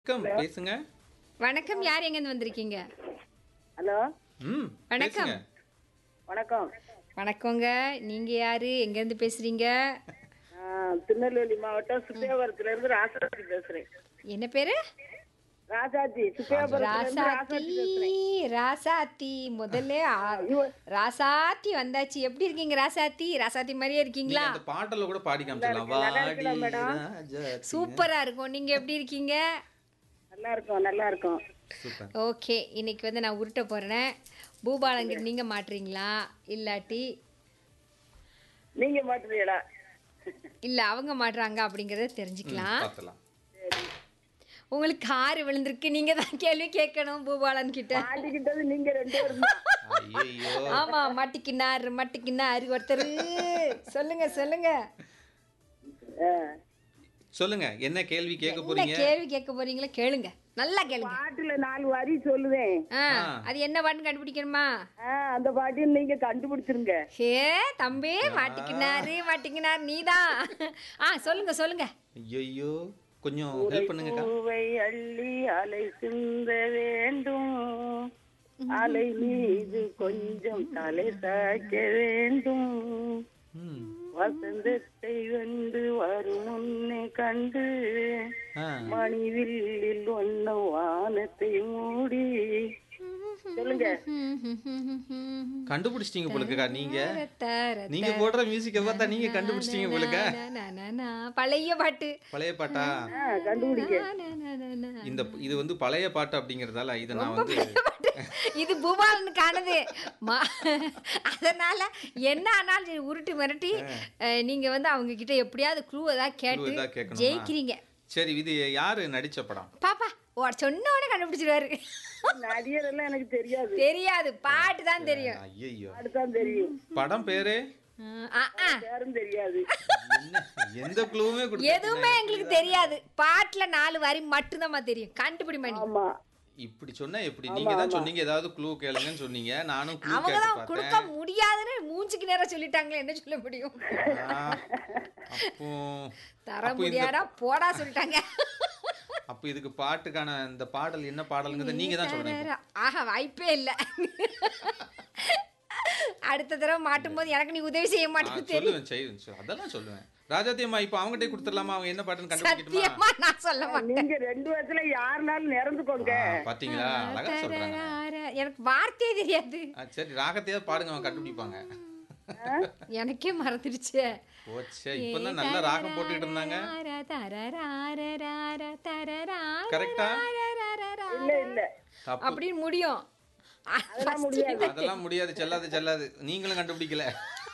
வணக்கம் பேசுங்க வணக்கம் யார் எங்கேருந்து வந்திருக்கீங்க ஹலோ ம் வணக்கம். பேசுங்க. வணக்கம் வணக்கங்க நீங்க யாரு எங்கேருந்து பேசுறீங்க நான் திருநெல்வேலி மாவட்டம் சுப்பியாபுரத்துல இருந்து ராசாத்தி பேசுறேன் என்ன பேரு ராசாத்தி சுப்பியாபுரத்துல இருந்து ராசாத்தி ராசாத்தி பேசுறேன் ராசாத்தி முதல்ல ஆ- ராசாத்தி வந்தாச்சு எப்படி இருக்கீங்க ராசாத்தி ராசாத்தி மாதிரியே நீங்க இருக்கீங்களா அந்த பாட்டல கூட பாடி காமிச்சிடலாம் நல்லா வாடி இருக்கலாம் மேடம். ராஜாத்தி. சூப்பரா இருக்கும் நீங்க எப்படி இருக்கீங்க நல்லா இருக்கும் நல்லா இருக்கும் சூப்பர் ஓகே இன்னைக்கு வந்து நான் உருட்ட போறேன் பூபாலங்கிட்ட நீங்க மாட்டுறீங்களா இல்லாட்டி நீங்க மாட்டுறீங்களா இல்ல அவங்க மாட்டுறாங்க அப்படிங்கறத தெரிஞ்சுக்கலாம் பார்த்தலாம் உங்களுக்கு காரு விழுந்திருக்கு நீங்க தான் கேள்வி கேட்கணும் பூபாலன் கிட்ட மாட்டிக்கிட்டது நீங்க ரெண்டு பேரும் தான் ஐயோ ஆமா மட்டிக்கினார் மட்டிக்கினார் ஒருத்தர் சொல்லுங்க சொல்லுங்க ஆ. சொல்லுங்க என்ன கேள்வி கேட்க என்ன போறீங்க கேள்வி கேட்க போறீங்களா கேளுங்க நல்லா கேளுங்க பாட்டுல நாலு வரி சொல்லுவேன் ஆ, ஆ. அது என்ன பாட்டுன்னு கண்டுபிடிக்கணுமா ஆ, அந்த பாட்டையும் நீங்க கண்டுபிடிச்சிருங்க ஹே தம்பி மாட்டிக்கினாரு மாட்டிக்கினார் நீதான் ஆ சொல்லுங்க சொல்லுங்க ஐயோ கொஞ்சம் ஹெல்ப் பண்ணுங்கக்கா பூவை அள்ளி அலை சிந்த வேண்டும் அலை மீது கொஞ்சம் தலை சாய்க்க வேண்டும் ம். வசந்தத்தை வென்று வரும் முன்னே கண்டு ஆ. மணிவில்லில் ஒன்ன வானத்தை மூடி சொல்லுங்க கண்டுபிடிச்சிட்டீங்க போலுக்கா நீங்க தர, நீங்க போடுற மியூசிக்கை பார்த்தா நீங்க கண்டுபிடிச்சிட்டீங்க போலுக்க நா, நா, நா, நா. பழைய பாட்டு பழைய பாட்டா ஆ, கண்டுபிடிக்க நா, நா, நா, நா, நா. இந்த இது வந்து பழைய பாட்டு அப்படிங்கறதால இதை நான் வந்து இது பூபாலனுக்கானது மா- அதனால என்ன ஆனாலும் சரி, உருட்டி மிரட்டி அஹ், நீங்க வந்து அவங்க கிட்ட எப்படியாவது க்ளூ ஏதாவது Clue கேட்டு ஏதாவது கேட்கணுமா? ஜெயிக்கிறீங்க சரி இது யாரு நடிச்ச படம் பாப்பா ஓ சொன்ன உடனே கண்டுபிடிச்சிருவாரு நடிகர் எல்லாம் எனக்கு தெரியாது தெரியாது பாட்டு தான் தெரியும் ஐயோ அடுத்தான் தெரியும் படம் பேரு அஹ், ஆ, ஆ. யாரும் தெரியாது என்ன எந்த க்ளூவுமே கொடுக்க எதுவுமே எங்களுக்கு தெரியாது பாட்டுல நாலு வரி மட்டும்தான் தெரியும் கண்டுபிடி மணி ஆமா இப்படி சொன்னா எப்படி நீங்க தான் சொன்னீங்க ஏதாவது க்ளூ கேளுங்கன்னு சொன்னீங்க நானும் க்ளூ அவங்க கேட்டு தான் கொடுக்க பார்த்தேன் முடியாதுன்னு மூஞ்சுக்கு நேரம் சொல்லிட்டாங்களே என்ன சொல்ல முடியும் ஆ, அப்போ தர அப்போ இந்த முடியாடா போடா சொல்லிட்டாங்க அப்போ இதுக்கு பாட்டுக்கான இந்த பாடல் என்ன பாடல்ங்கிறத நீங்க தான் சொல்லணும் ஆஹா வாய்ப்பே இல்ல அடுத்த தடவை மாட்டும் போது எனக்கு நீ உதவி செய்ய ஆ, மாட்டேன்னு தெரியும் சொல்லுவேன் செய்வேன் சொல்- அதெல்லாம் சொல்லுவேன் ராஜாத்தி அம்மா இப்போ அவங்ககிட்ட கொடுத்துடலாமா அவங்க என்ன பாட்டுன்னு கண்டுபிடிக்கணுமா சத்தியமா நான் சொல்ல மாட்டேன் நீங்க ரெண்டு வருஷத்துல யாருனாலும் நிறந்துக்கோங்க ஆ, பாத்தீங்களா அழகா சொல்றாங்க தரரார. எனக்கு வார்த்தையே தெரியாது ஆ, சரி ராகத்தையாவது பாடுங்க அவங்க கண்டுபிடிப்பாங்க எனக்கே மறந்துடுச்சு போச்சே இப்பதான் நல்ல ராகம் போட்டுக்கிட்டு இருந்தாங்க கரெக்டா இல்ல இல்ல தப்பு அப்படின்னு முடியும் அதெல்லாம் முடியாது அதெல்லாம் முடியாது செல்லாது செல்லாது நீங்களும் கண்டுபிடிக்கல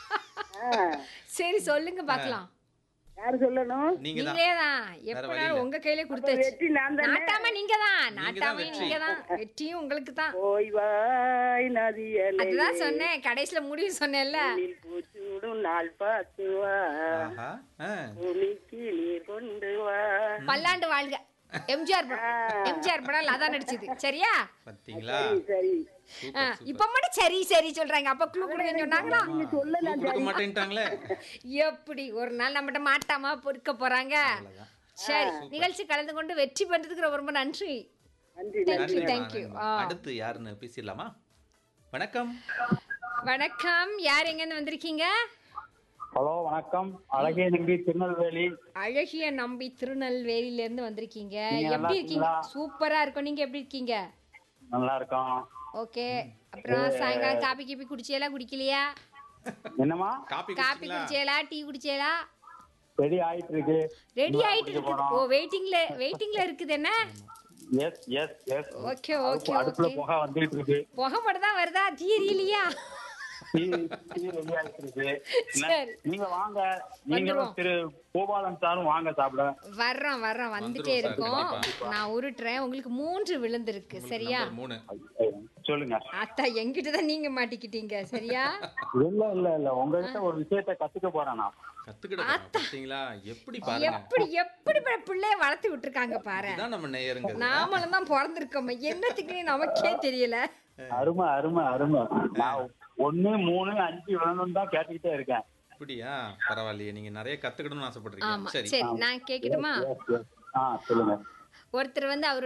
ஆ, சரி சொல்லுங்க பார்க்கலாம் யாரு சொல்லணும் நீங்க தான் நீங்களே தான் வழி எப்பனாலும் இல்ல. உங்க கையில கொடுத்தாச்சு வெற்றி நான் தானே நாட்டாம நீங்க தான் நீங்க தான் நாட்டாம வெற்றி. நீங்க தான் வெற்றியும் உங்களுக்கு தான் போய் வாய் நதியலை அதுதான் சொன்னேன் கடைசியில முடிவு சொன்னேன்ல பூச்சூடும் நாள் பார்த்து வா ஆஹா ஆ. பூமிக்கு நீர் கொண்டு வா பல்லாண்டு வாழ்க எம்ஜிஆர் படம் எம்ஜிஆர் படம் அதான் நடிச்சது சரியா பாத்தீங்களா சரி, சரி ஆ, இப்ப மட்டும் சரி சரி சொல்றாங்க அப்ப க்ளூ கொடுங்கன்னு சொன்னாங்களா நீங்க சொல்ல Clue கொடுக்க மாட்டேன்ட்டாங்களே எப்படி ஒரு நாள் நம்மகிட்ட மாட்டாம பொறுக்க போறாங்க அவ்வளவுதான். சரி நிகழ்ச்சி கலந்து கொண்டு வெற்றி பண்றதுக்கு ரொம்ப ரொம்ப நன்றி நன்றி Thank you, நன்றிம்மா, thank you. நன்றிம்மா. அடுத்து யாருன்னு பேசிடலாமா வணக்கம் வணக்கம் யார் எங்கன்னு வந்திருக்கீங்க ஹலோ வணக்கம் அழகிய நம்பி திருநெல்வேலி அழகிய நம்பி திருநெல்வேலியில இருந்து வந்திருக்கீங்க நீங்க நல்லா எப்படி இருக்கீங்க இருக்கீங்களா? சூப்பரா இருக்கும் நீங்க எப்படி இருக்கீங்க நல்லா இருக்கோம் ஓகே அப்புறம் சாயங்காலம் காபி கீபி குடிச்சியலா குடிக்கலையா என்னம்மா காப்பி காபி குடிச்சீங்களா குடிச்சியலா டீ குடிச்சியலா ரெடி ஆயிட்டு இருக்கு ரெடி ஆயிட்டு இருக்குது ஓ வெயிட்டிங்ல வெயிட்டிங்ல இருக்குது என்ன yes yes yes okay okay அடுப்புல ஓகே புகை வந்துட்டு இருக்கு புகை மட்டும் தான் வருதா தீ எரியலையா டீ டீ ரெடி ஆயிட்டு இருக்கு என்ன? சரி. நீங்க வாங்க வந்துருவோம். நீங்களும் திரு கோபாலன் சாரும் வாங்க சாப்பிட வர்றோம் வர்றோம் வந்துட்டே வந்துருவோம் சார், இருக்கோம் கண்டிப்பா. நான் உருட்டுறேன் உங்களுக்கு மூன்று விழுந்திருக்கு சரியா நம்பர் மூணு சொல்லுங்க அத்தா எங்கிட்ட தான் நீங்க மாட்டிக்கிட்டீங்க சரியா இல்ல இல்ல இல்ல உங்ககிட்ட ஒரு விஷயத்த கத்துக்க போறேன் நான் கத்துக்கிட போறோம். பாத்தீங்களா எப்படி பாருங்க எப்படி எப்படி ப- பிள்ளைய வளர்த்து விட்டுருக்காங்க பாரு இதுதான் நம்ம நேயருங்க நாமளும் தான் பிறந்திருக்கோம் என்னத்துக்குன்னு நமக்கே தெரியல அருமை அருமை அருமை நான் ஒண்ணு மூணு அஞ்சு விழணும் தான் கேட்டுக்கிட்டே இருக்கேன் அப்படியா பரவாயில்லையே நீங்க நிறைய கத்துக்கணும்னு ஆமா ஆசைப்படுறீங்க சரி சரி நான் கேக்கட்டுமா Yes, yes. ஆ சொல்லுங்க ஒருத்தர் வந்து அவர்